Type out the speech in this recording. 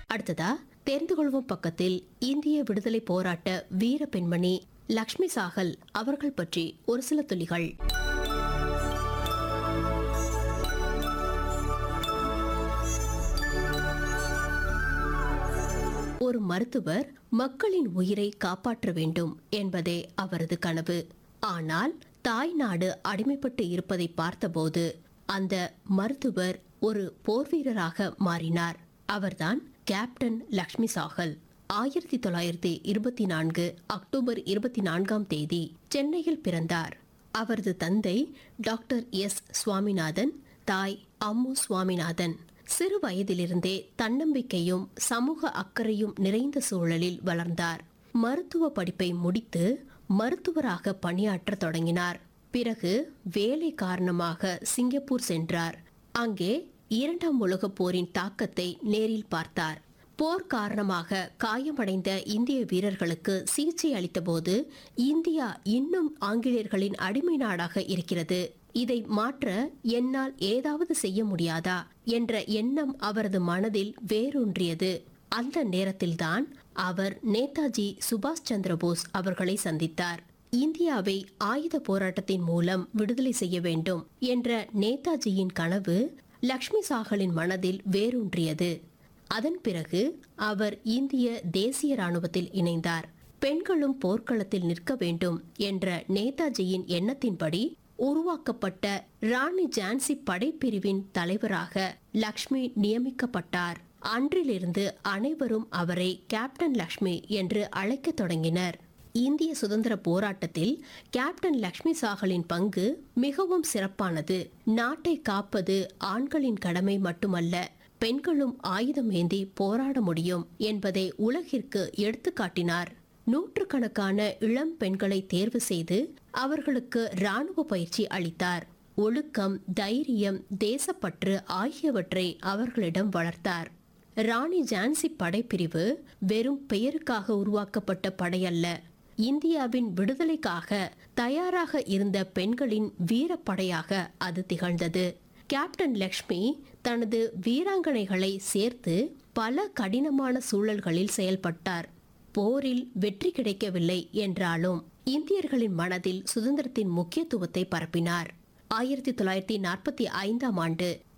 அடுத்ததா தெரிந்து கொள்வோம் பக்கத்தில் இந்திய விடுதலை போராட்ட வீர பெண்மணி லக்ஷ்மி சாகல் அவர்கள் பற்றி ஒரு சில துளிகள் ஒரு மருத்துவர் மக்களின் உயிரை காப்பாற்ற வேண்டும் என்பதே அவரது கனவு ஆனால் தாய் நாடு அடிமைப்பட்டு இருப்பதை பார்த்தபோது அந்த மருத்துவர் ஒரு போர்வீரராக மாறினார் அவர்தான் கேப்டன் லக்ஷ்மி சாகல் ஆயிரத்தி தொள்ளாயிரத்தி இருபத்தி நான்கு அக்டோபர் இருபத்தி நான்காம் தேதி சென்னையில் பிறந்தார் அவரது தந்தை டாக்டர் எஸ் சுவாமிநாதன் தாய் அம்மு சுவாமிநாதன் சிறு வயதிலிருந்தே தன்னம்பிக்கையும் சமூக அக்கறையும் நிறைந்த சூழலில் வளர்ந்தார் மருத்துவ படிப்பை முடித்து மருத்துவராக பணியாற்ற தொடங்கினார் பிறகு வேலை காரணமாக சிங்கப்பூர் சென்றார் அங்கே இரண்டாம் உலகப் போரின் தாக்கத்தை நேரில் பார்த்தார் போர் காரணமாக காயமடைந்த இந்திய வீரர்களுக்கு சிகிச்சை அளித்தபோது இந்தியா இன்னும் ஆங்கிலேயர்களின் அடிமை நாடாக இருக்கிறது இதை மாற்ற என்னால் ஏதாவது செய்ய முடியாதா என்ற எண்ணம் அவரது மனதில் வேரூன்றியது அந்த நேரத்தில்தான் அவர் நேதாஜி சுபாஷ் சந்திர போஸ் அவர்களை சந்தித்தார் இந்தியாவை ஆயுத போராட்டத்தின் மூலம் விடுதலை செய்ய வேண்டும் என்ற நேதாஜியின் கனவு லக்ஷ்மி சாகலின் மனதில் வேரூன்றியது அதன் பிறகு அவர் இந்திய தேசிய ராணுவத்தில் இணைந்தார் பெண்களும் போர்க்களத்தில் நிற்க வேண்டும் என்ற நேதாஜியின் எண்ணத்தின்படி உருவாக்கப்பட்ட ராணி ஜான்சி படைப்பிரிவின் தலைவராக லக்ஷ்மி நியமிக்கப்பட்டார் அன்றிலிருந்து அனைவரும் அவரை கேப்டன் லக்ஷ்மி என்று அழைக்கத் தொடங்கினர் இந்திய சுதந்திர போராட்டத்தில் கேப்டன் லக்ஷ்மி சாகலின் பங்கு மிகவும் சிறப்பானது நாட்டை காப்பது ஆண்களின் கடமை மட்டுமல்ல பெண்களும் ஆயுதம் ஏந்தி போராட முடியும் என்பதை உலகிற்கு எடுத்துக்காட்டினார் நூற்றுக்கணக்கான இளம் பெண்களை தேர்வு செய்து அவர்களுக்கு ராணுவ பயிற்சி அளித்தார் ஒழுக்கம் தைரியம் தேசப்பற்று ஆகியவற்றை அவர்களிடம் வளர்த்தார் ராணி ஜான்சி படைப்பிரிவு வெறும் பெயருக்காக உருவாக்கப்பட்ட படையல்ல இந்தியாவின் விடுதலைக்காக தயாராக இருந்த பெண்களின் வீரப்படையாக அது திகழ்ந்தது கேப்டன் லக்ஷ்மி தனது வீராங்கனைகளை சேர்த்து பல கடினமான சூழல்களில் செயல்பட்டார் போரில் வெற்றி கிடைக்கவில்லை என்றாலும் இந்தியர்களின் மனதில் சுதந்திரத்தின் முக்கியத்துவத்தை பரப்பினார் ஆயிரத்தி தொள்ளாயிரத்தி நாற்பத்தி ஐந்தாம் ஆண்டு